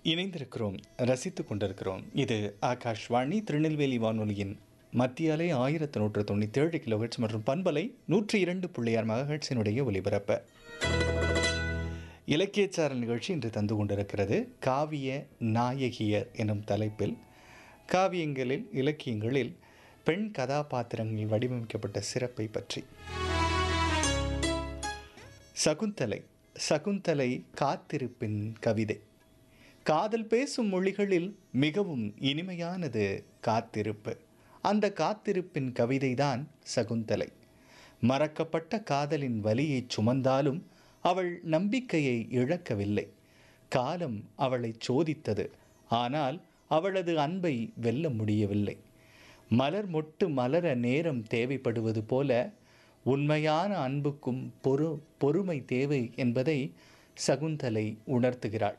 இணைந்திருக்கிறோம் ரசித்துக் கொண்டிருக்கிறோம் இது ஆகாஷ்வாணி திருநெல்வேலி வானொலியின் மத்திய அலை ஆயிரத்து நூற்று தொண்ணூற்றி ஏழு கிலோஹெட்ஸ் மற்றும் பண்பலை நூற்றி இரண்டு புள்ளியார் மகஹெட்ஸினுடைய ஒலிபரப்பு இலக்கியச்சாரல் நிகழ்ச்சி இன்று தந்து கொண்டிருக்கிறது காவிய நாயகியர் எனும் தலைப்பில் காவியங்களில் இலக்கியங்களில் பெண் கதாபாத்திரங்கள் வடிவமைக்கப்பட்ட சிறப்பை பற்றி சகுந்தலை சகுந்தலை காத்திருப்பின் கவிதை காதல் பேசும் மொழிகளில் மிகவும் இனிமையானது காத்திருப்பு அந்த காத்திருப்பின் கவிதைதான் சகுந்தலை மறக்கப்பட்ட காதலின் வலியை சுமந்தாலும் அவள் நம்பிக்கையை இழக்கவில்லை காலம் அவளை சோதித்தது ஆனால் அவளது அன்பை வெல்ல முடியவில்லை மலர் மொட்டு மலர நேரம் தேவைப்படுவது போல உண்மையான அன்புக்கும் பொறு பொறுமை தேவை என்பதை சகுந்தலை உணர்த்துகிறாள்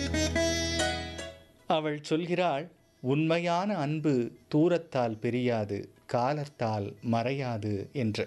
அவள் சொல்கிறாள் உண்மையான அன்பு தூரத்தால் பிரியாது காலத்தால் மறையாது என்று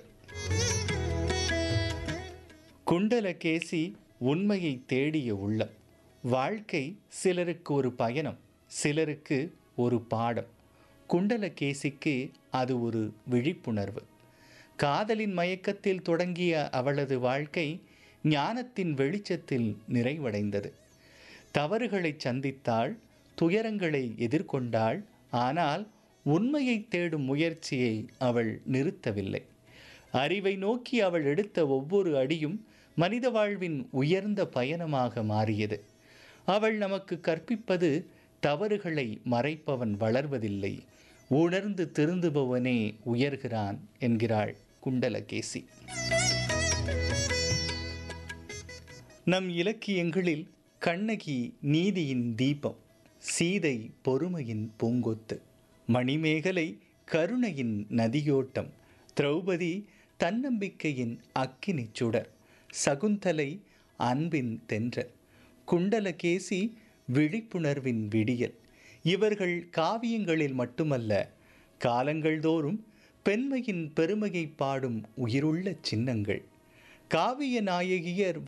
குண்டலகேசி உண்மையை தேடிய உள்ளம் வாழ்க்கை சிலருக்கு ஒரு பயணம் சிலருக்கு ஒரு பாடம் குண்டலகேசிக்கு அது ஒரு விழிப்புணர்வு காதலின் மயக்கத்தில் தொடங்கிய அவளது வாழ்க்கை ஞானத்தின் வெளிச்சத்தில் நிறைவடைந்தது தவறுகளை சந்தித்தாள் துயரங்களை எதிர்கொண்டாள் ஆனால் உண்மையை தேடும் முயற்சியை அவள் நிறுத்தவில்லை அறிவை நோக்கி அவள் எடுத்த ஒவ்வொரு அடியும் மனித வாழ்வின் உயர்ந்த பயணமாக மாறியது அவள் நமக்கு கற்பிப்பது தவறுகளை மறைப்பவன் வளர்வதில்லை உணர்ந்து திருந்துபவனே உயர்கிறான் என்கிறாள் குண்டலகேசி நம் இலக்கியங்களில் கண்ணகி நீதியின் தீபம் சீதை பொறுமையின் பூங்கொத்து மணிமேகலை கருணையின் நதியோட்டம் திரௌபதி தன்னம்பிக்கையின் அக்கினிச் சுடர் சகுந்தலை அன்பின் தென்றல் குண்டலகேசி விழிப்புணர்வின் விடியல் இவர்கள் காவியங்களில் மட்டுமல்ல காலங்கள் தோறும் பெண்மையின் பெருமையை பாடும் உயிருள்ள சின்னங்கள் காவிய நாயகியர்